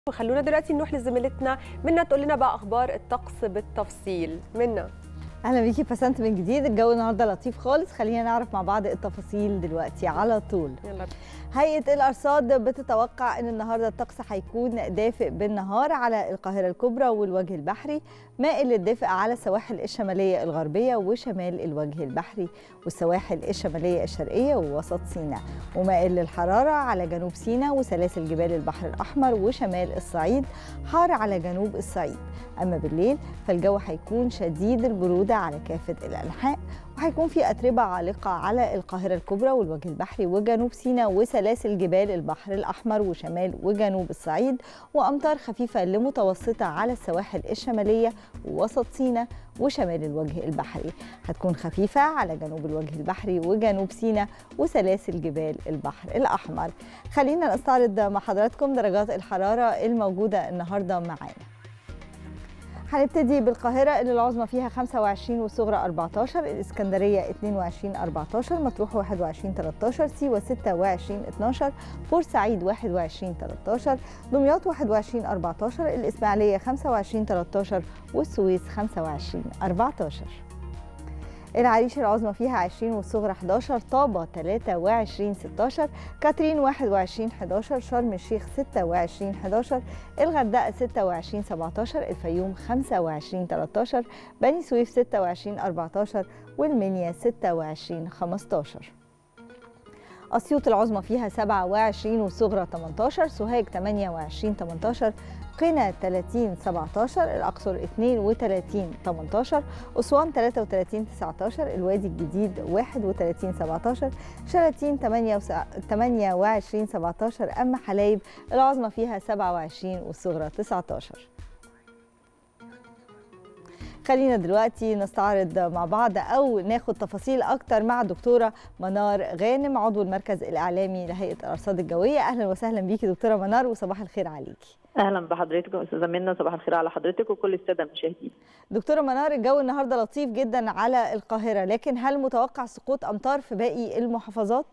وخلونا دلوقتي نروح لزميلتنا منا تقول لنا بقى اخبار الطقس بالتفصيل منا اهلا بيكي بسنت من جديد الجو النهارده لطيف خالص خلينا نعرف مع بعض التفاصيل دلوقتي على طول يلا هيئه الارصاد بتتوقع ان النهارده الطقس هيكون دافئ بالنهار على القاهره الكبرى والوجه البحري مائل للدفء على السواحل الشماليه الغربيه وشمال الوجه البحري والسواحل الشماليه الشرقيه ووسط سيناء ومائل للحراره على جنوب سيناء وسلاسل جبال البحر الاحمر وشمال الصعيد حار على جنوب الصعيد اما بالليل فالجو هيكون شديد البروده على كافه الانحاء وهيكون في اتربه عالقه على القاهره الكبرى والوجه البحري وجنوب سيناء وسلاسل جبال البحر الاحمر وشمال وجنوب الصعيد وامطار خفيفه لمتوسطه على السواحل الشماليه ووسط سيناء وشمال الوجه البحري هتكون خفيفه على جنوب الوجه البحري وجنوب سيناء وسلاسل جبال البحر الاحمر خلينا نستعرض مع حضراتكم درجات الحراره الموجوده النهارده معانا هنبتدي بالقاهرة اللي العظمى فيها 25 والصغرى 14 الإسكندرية 22 14 مطروح 21 13 سيوة 26 12 بورسعيد 21 13 دمياط 21 14 الإسماعيلية 25 13 والسويس 25 14 العريش العظمى فيها 20 والصغرى 11 طابة 23 16 كاترين 21 11 شرم الشيخ 26 11 الغردقة 26 17 الفيوم 25 13 بني سويف 26 14 والمنيا 26 15 أسيوط العظمى فيها 27 والصغرى 18 سوهاج 28 18 قنا 30 17 الأقصر 32 18 أسوان 33 19 الوادي الجديد 31 17 شلاتين 28 17 أما حلايب العظمى فيها 27 والصغرى 19 خلينا دلوقتي نستعرض مع بعض او ناخد تفاصيل اكتر مع دكتوره منار غانم عضو المركز الاعلامي لهيئه الارصاد الجويه اهلا وسهلا بيكي دكتوره منار وصباح الخير عليكي اهلا بحضرتك يا استاذه منى صباح الخير على حضرتك وكل الساده المشاهدين دكتوره منار الجو النهارده لطيف جدا على القاهره لكن هل متوقع سقوط امطار في باقي المحافظات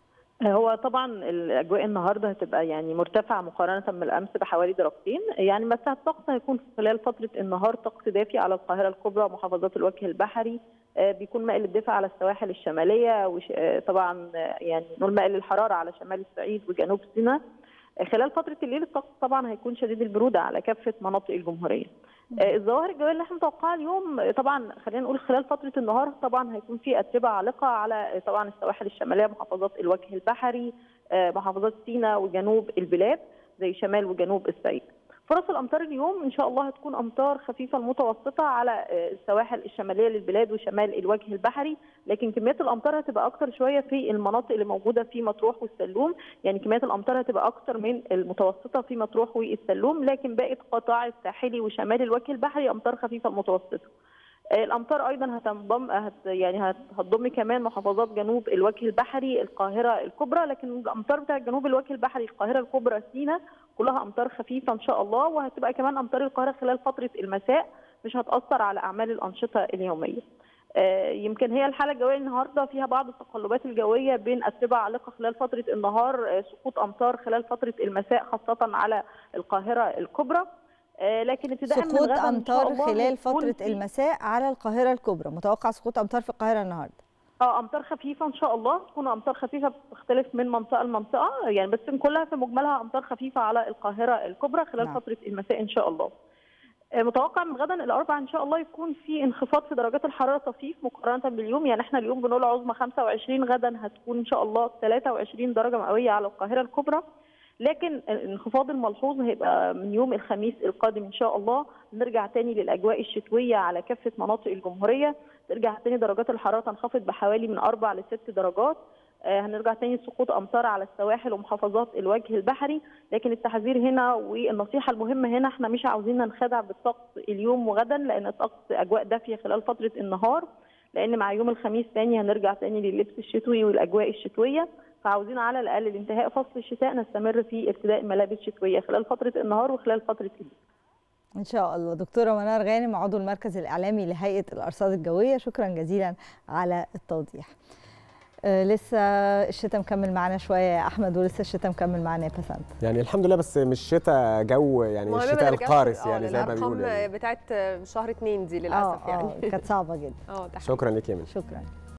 هو طبعا الاجواء النهارده هتبقى يعني مرتفعه مقارنه بالامس بحوالي درجتين يعني بس الطقس هيكون خلال فتره النهار طقس دافي على القاهره الكبرى ومحافظات الوجه البحري بيكون مائل للدفء على السواحل الشماليه وطبعا يعني نقول مائل للحراره على شمال الصعيد وجنوب سيناء خلال فتره الليل الطقس طبعا هيكون شديد البروده على كافه مناطق الجمهوريه. الظواهر الجويه اللي احنا متوقعها اليوم طبعا خلينا نقول خلال فتره النهار طبعا هيكون في اتربه عالقه على طبعا السواحل الشماليه محافظات الوجه البحري محافظات سيناء وجنوب البلاد زي شمال وجنوب الصعيد. فرص الامطار اليوم ان شاء الله هتكون امطار خفيفه المتوسطه على السواحل الشماليه للبلاد وشمال الوجه البحري لكن كميات الامطار هتبقى اكتر شويه في المناطق اللي موجوده في مطروح والسلوم يعني كميات الامطار هتبقى اكتر من المتوسطه في مطروح والسلوم لكن باقي القطاع الساحلي وشمال الوجه البحري امطار خفيفه المتوسطه الامطار ايضا هتنضم هت يعني هتضم كمان محافظات جنوب الوجه البحري القاهره الكبرى لكن الامطار بتاع جنوب الوجه البحري القاهره الكبرى سينا كلها امطار خفيفه ان شاء الله وهتبقى كمان امطار القاهره خلال فتره المساء مش هتاثر على اعمال الانشطه اليوميه يمكن هي الحاله الجويه النهارده فيها بعض التقلبات الجويه بين اتربه عالقه خلال فتره النهار سقوط امطار خلال فتره المساء خاصه على القاهره الكبرى لكن ابتداء من سقوط امطار خلال فتره المساء على القاهره الكبرى متوقع سقوط امطار في القاهره النهارده اه امطار خفيفه ان شاء الله تكون امطار خفيفه بتختلف من منطقه لمنطقه يعني بس كلها في مجملها امطار خفيفه على القاهره الكبرى خلال نعم. فتره المساء ان شاء الله متوقع من غدا الاربعاء ان شاء الله يكون في انخفاض في درجات الحراره طفيف مقارنه باليوم يعني احنا اليوم بنقول عظمى 25 غدا هتكون ان شاء الله 23 درجه مئويه على القاهره الكبرى لكن الانخفاض الملحوظ هيبقى من يوم الخميس القادم ان شاء الله نرجع تاني للاجواء الشتويه على كافه مناطق الجمهوريه ترجع تاني درجات الحراره تنخفض بحوالي من اربع لست درجات آه هنرجع تاني سقوط امطار على السواحل ومحافظات الوجه البحري لكن التحذير هنا والنصيحه المهمه هنا احنا مش عاوزين ننخدع بالطقس اليوم وغدا لان الطقس اجواء دافيه خلال فتره النهار لان مع يوم الخميس تاني هنرجع تاني لللبس الشتوي والاجواء الشتويه فعاوزين على الاقل لانتهاء فصل الشتاء نستمر في ارتداء ملابس شتويه خلال فتره النهار وخلال فتره الليل. ان شاء الله دكتوره منار غانم عضو المركز الاعلامي لهيئه الارصاد الجويه شكرا جزيلا على التوضيح. آه لسه الشتاء مكمل معانا شويه يا احمد ولسه الشتاء مكمل معانا يا بسنت يعني الحمد لله بس مش شتاء جو يعني المهم ما الشتاء نرجعش- القارس آه، يعني زي ما للأرقام بيقولوا يعني. بتاعت شهر اتنين دي للاسف آه، يعني آه، كانت صعبه جدا اه ده حقيقي. شكرا لك يا من شكرا